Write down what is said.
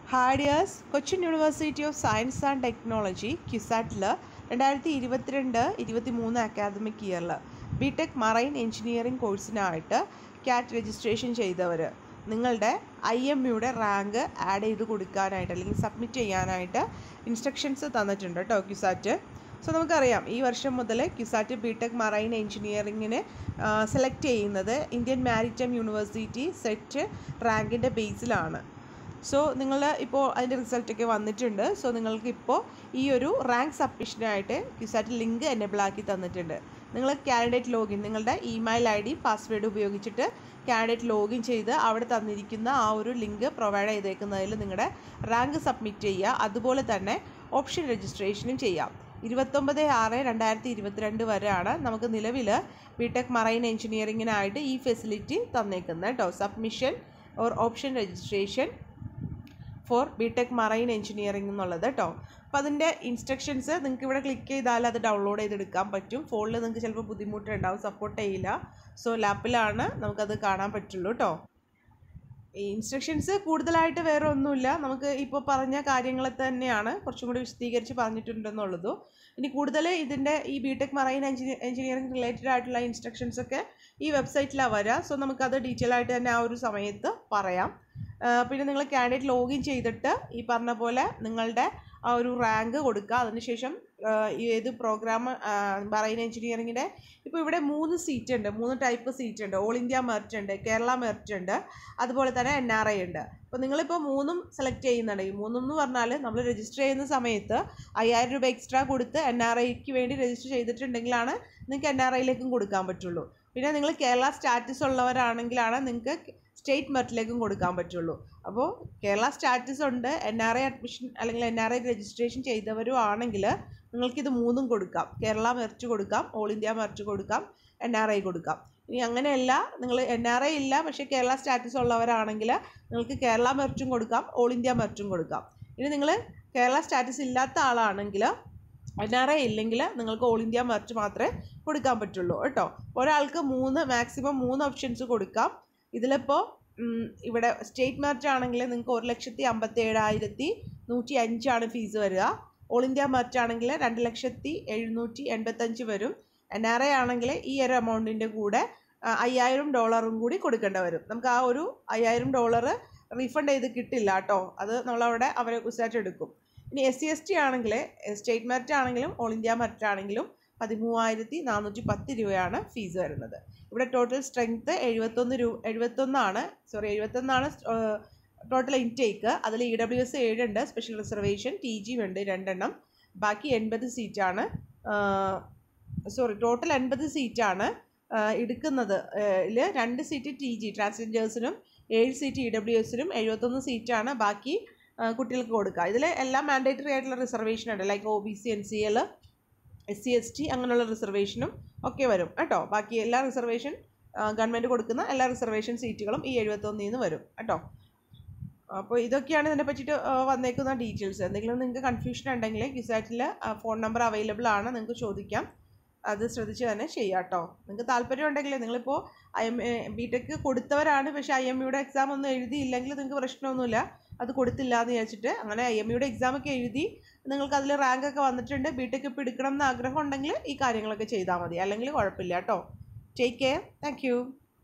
ഹാഡിയേഴ്സ് Cochin university of science and technology ക്യുസാറ്റിൽ രണ്ടായിരത്തി ഇരുപത്തിരണ്ട് ഇരുപത്തി മൂന്ന് അക്കാദമിക് ഇയറിൽ ബി ടെക് മറൈൻ എഞ്ചിനീയറിംഗ് കോഴ്സിനായിട്ട് ക്യാറ്റ് രജിസ്ട്രേഷൻ ചെയ്തവർ നിങ്ങളുടെ ഐ എം യുടെ റാങ്ക് ആഡ് ചെയ്ത് കൊടുക്കാനായിട്ട് അല്ലെങ്കിൽ സബ്മിറ്റ് ചെയ്യാനായിട്ട് ഇൻസ്ട്രക്ഷൻസ് തന്നിട്ടുണ്ട് കേട്ടോ ക്യുസാറ്റ് സോ നമുക്കറിയാം ഈ വർഷം മുതൽ ക്യുസാറ്റ് ബി ടെക് മറൈൻ എഞ്ചിനീയറിങ്ങിന് സെലക്ട് ചെയ്യുന്നത് ഇന്ത്യൻ മാരിടൈം യൂണിവേഴ്സിറ്റി സെറ്റ് റാങ്കിൻ്റെ ബേസിലാണ് സോ നിങ്ങൾ ഇപ്പോൾ അതിൻ്റെ റിസൾട്ടൊക്കെ വന്നിട്ടുണ്ട് സോ നിങ്ങൾക്ക് ഇപ്പോൾ ഈ ഒരു റാങ്ക് സബ്മിഷനായിട്ട് ക്യുസാറ്റ് ലിങ്ക് എനേബിൾ ആക്കി തന്നിട്ടുണ്ട് നിങ്ങൾ കാൻഡിഡേറ്റ് ലോഗിൻ നിങ്ങളുടെ ഇമെയിൽ ഐ ഡി പാസ്വേഡ് ഉപയോഗിച്ചിട്ട് കാൻഡിഡേറ്റ് ലോഗിൻ ചെയ്ത് അവിടെ തന്നിരിക്കുന്ന ആ ഒരു ലിങ്ക് പ്രൊവൈഡ് ചെയ്തേക്കുന്നതിൽ നിങ്ങളുടെ റാങ്ക് സബ്മിറ്റ് ചെയ്യുക അതുപോലെ തന്നെ ഓപ്ഷൻ രജിസ്ട്രേഷനും ചെയ്യാം ഇരുപത്തൊമ്പത് ആറ് രണ്ടായിരത്തി ഇരുപത്തിരണ്ട് വരെയാണ് നമുക്ക് നിലവിൽ ബി ടെക് മറൈൻ എഞ്ചിനീയറിങ്ങിനായിട്ട് ഈ ഫെസിലിറ്റി തന്നേക്കുന്നത് കേട്ടോ submission or option registration for B tech marine engineering എന്നുള്ളത് കേട്ടോ അപ്പോൾ അതിൻ്റെ ഇൻസ്ട്രക്ഷൻസ് നിങ്ങൾക്ക് ഇവിടെ ക്ലിക്ക് ചെയ്താൽ അത് ഡൗൺലോഡ് ചെയ്തെടുക്കാൻ പറ്റും ഫോണിൽ നിങ്ങൾക്ക് ചിലപ്പോൾ ബുദ്ധിമുട്ടുണ്ടാവും സപ്പോർട്ട് ചെയ്യില്ല സോ ലാപ്പിലാണ് നമുക്കത് കാണാൻ പറ്റുള്ളൂ കേട്ടോ ഈ ഇൻസ്ട്രക്ഷൻസ് കൂടുതലായിട്ട് വേറെ ഒന്നുമില്ല നമുക്ക് ഇപ്പോൾ പറഞ്ഞ കാര്യങ്ങൾ തന്നെയാണ് കുറച്ചും കൂടി വിശദീകരിച്ച് പറഞ്ഞിട്ടുണ്ടെന്നുള്ളൂ ഇനി കൂടുതൽ ഇതിൻ്റെ ഈ B tech marine engineer engineering related ആയിട്ടുള്ള ഇൻസ്ട്രക്ഷൻസ് ഒക്കെ ഈ വെബ്സൈറ്റിലാണ് വരിക സോ നമുക്കത് ഡീറ്റെയിൽ ആയിട്ട് തന്നെ ആ ഒരു സമയത്ത് പറയാം പിന്നെ നിങ്ങൾ കാൻഡിഡേറ്റ് ലോഗിൻ ചെയ്തിട്ട് ഈ പറഞ്ഞ പോലെ നിങ്ങളുടെ ആ ഒരു റാങ്ക് കൊടുക്കുക അതിനുശേഷം ഈ ഏത് പ്രോഗ്രാം മറൈൻ എഞ്ചിനീയറിങ്ങിൻ്റെ ഇപ്പോൾ ഇവിടെ മൂന്ന് സീറ്റ് ഉണ്ട് മൂന്ന് ടൈപ്പ് സീറ്റ് ഉണ്ട് ഓൾ ഇന്ത്യ മെറിറ്റ് ഉണ്ട് കേരള മെറിറ്റ് ഉണ്ട് അതുപോലെ തന്നെ എൻ ആർ ഐ ഉണ്ട് അപ്പോൾ നിങ്ങളിപ്പോൾ മൂന്നും സെലക്ട് ചെയ്യുന്നുണ്ട് ഈ മൂന്നും എന്ന് പറഞ്ഞാൽ നമ്മൾ രജിസ്റ്റർ ചെയ്യുന്ന സമയത്ത് അയ്യായിരം രൂപ എക്സ്ട്രാ കൊടുത്ത് എൻ ആർ ഐക്ക് വേണ്ടി രജിസ്റ്റർ ചെയ്തിട്ടുണ്ടെങ്കിലാണ് നിങ്ങൾക്ക് എൻ ആർ ഐയിലേക്കും കൊടുക്കാൻ പറ്റുള്ളൂ പിന്നെ നിങ്ങൾ കേരള സ്റ്റാറ്റസ് ഉള്ളവരാണെങ്കിലാണ് നിങ്ങൾക്ക് സ്റ്റേറ്റ് മെറിറ്റിലേക്കും കൊടുക്കാൻ പറ്റുള്ളൂ അപ്പോൾ കേരള സ്റ്റാറ്റസ് ഉണ്ട് എൻ ആർ ഐ അഡ്മിഷൻ അല്ലെങ്കിൽ എൻ ആർ ഐ രജിസ്ട്രേഷൻ ചെയ്തവരും ആണെങ്കിൽ നിങ്ങൾക്കിത് മൂന്നും കൊടുക്കാം കേരള മെറിറ്റ് കൊടുക്കാം ഓൾ ഇന്ത്യ മെറിറ്റ് കൊടുക്കാം എൻ ആർ ഐ കൊടുക്കാം ഇനി അങ്ങനെയല്ല നിങ്ങൾ എൻ ആർ ഐ ഇല്ല പക്ഷേ കേരള സ്റ്റാറ്റസ് ഉള്ളവരാണെങ്കിൽ നിങ്ങൾക്ക് കേരള മെറിറ്റും കൊടുക്കാം ഓൾ ഇന്ത്യ മെറിറ്റും കൊടുക്കാം ഇനി നിങ്ങൾ കേരള സ്റ്റാറ്റസ് ഇല്ലാത്ത ആളാണെങ്കിൽ എൻ ആർ ഐ ഇല്ലെങ്കിൽ നിങ്ങൾക്ക് ഓൾ ഇന്ത്യ മെറിറ്റ് മാത്രമേ കൊടുക്കാൻ പറ്റുള്ളൂ കേട്ടോ ഒരാൾക്ക് മൂന്ന് മാക്സിമം മൂന്ന് ഓപ്ഷൻസ് കൊടുക്കാം ഇതിലിപ്പോൾ ഇവിടെ സ്റ്റേറ്റ് മെറിറ്റ് ആണെങ്കിൽ നിങ്ങൾക്ക് ഒരു ലക്ഷത്തി അമ്പത്തി ഏഴായിരത്തി നൂറ്റി അഞ്ചാണ് ഫീസ് വരിക ഓൾ ഇന്ത്യ മെറിറ്റ് ആണെങ്കിൽ രണ്ട് ലക്ഷത്തി എഴുന്നൂറ്റി എൺപത്തഞ്ച് വരും എൻ ആർ ഐ ആണെങ്കിൽ ഈ ഒരു എമൗണ്ടിൻ്റെ കൂടെ അയ്യായിരം ഡോളറും കൂടി കൊടുക്കേണ്ടി വരും നമുക്ക് ആ ഒരു അയ്യായിരം ഡോളർ റീഫണ്ട് ചെയ്ത് കിട്ടില്ല കേട്ടോ അത് നമ്മളവിടെ അവരെ കുറിച്ചായിട്ട് എടുക്കും ഇനി എസ് സി എസ് ടി ആണെങ്കിൽ സ്റ്റേറ്റ് മെറിറ്റ് ആണെങ്കിലും ഓൾ ഇന്ത്യ മെറിറ്റ് ആണെങ്കിലും പതിമൂവായിരത്തി നാനൂറ്റി പത്ത് രൂപയാണ് ഫീസ് വരുന്നത് ഇവിടെ ടോട്ടൽ സ്ട്രെങ്ത്ത് എഴുപത്തൊന്ന് രൂപ എഴുപത്തൊന്നാണ് സോറി എഴുപത്തൊന്നാണ് ടോട്ടൽ ഇൻടേക്ക് അതിൽ ഇ ഡബ്ല്യു എസ് ഏഴുണ്ട് സ്പെഷ്യൽ റിസർവേഷൻ ടി ജി ഉണ്ട് രണ്ടെണ്ണം ബാക്കി എൺപത് സീറ്റാണ് സോറി ടോട്ടൽ എൺപത് സീറ്റാണ് എടുക്കുന്നത് ഇതിൽ രണ്ട് സീറ്റ് ടി ജി ട്രാൻസ്ജെൻഡേഴ്സിനും ഏഴ് സീറ്റ് ഇ ഡബ്ല്യു എസിനും എഴുപത്തൊന്ന് സീറ്റാണ് ബാക്കി കുട്ടികൾക്ക് കൊടുക്കുക ഇതിൽ എല്ലാം മാൻഡേറ്ററി ആയിട്ടുള്ള റിസർവേഷൻ ഉണ്ട് like O B C N C L S C S T അങ്ങനെയുള്ള റിസർവേഷനും ഒക്കെ വരും കേട്ടോ ബാക്കി എല്ലാ റിസർവേഷൻ ഗവൺമെൻറ് കൊടുക്കുന്ന എല്ലാ റിസർവേഷൻ സീറ്റുകളും ഈ എഴുപത്തൊന്നിൽ നിന്ന് വരും കേട്ടോ അപ്പോൾ ഇതൊക്കെയാണ് ഇതിനെ പറ്റിയിട്ട് വന്നേക്കുന്ന ഡീറ്റെയിൽസ് എന്തെങ്കിലും നിങ്ങൾക്ക് കൺഫ്യൂഷൻ ഉണ്ടെങ്കിൽ കിസാറ്റിൽ ഫോൺ നമ്പർ അവൈലബിൾ ആണ് നിങ്ങൾക്ക് ചോദിക്കാം അത് ശ്രദ്ധിച്ച് തന്നെ ചെയ്യാം കേട്ടോ നിങ്ങൾക്ക് താല്പര്യം ഉണ്ടെങ്കിൽ നിങ്ങളിപ്പോൾ ഐ എം ബി ടെക്ക് കൊടുത്തവരാണ് പക്ഷേ ഐ എം യുടെ എക്സാം ഒന്നും എഴുതിയില്ലെങ്കിൽ നിങ്ങൾക്ക് പ്രശ്നമൊന്നുമില്ല അത് കൊടുത്തില്ല എന്ന് വിചാരിച്ചിട്ട് അങ്ങനെ ഐ എം യുടെ എക്സാമൊക്കെ എഴുതി നിങ്ങൾക്ക് അതിൽ റാങ്ക് ഒക്കെ വന്നിട്ടുണ്ട് ബി ടെക്ക് ഇപ്പോൾ എടുക്കണം എന്ന് ആഗ്രഹം ഉണ്ടെങ്കിൽ ഈ കാര്യങ്ങളൊക്കെ ചെയ്താൽ മതി അല്ലെങ്കിൽ കുഴപ്പമില്ല കേട്ടോ ടേക്ക് കെയർ താങ്ക്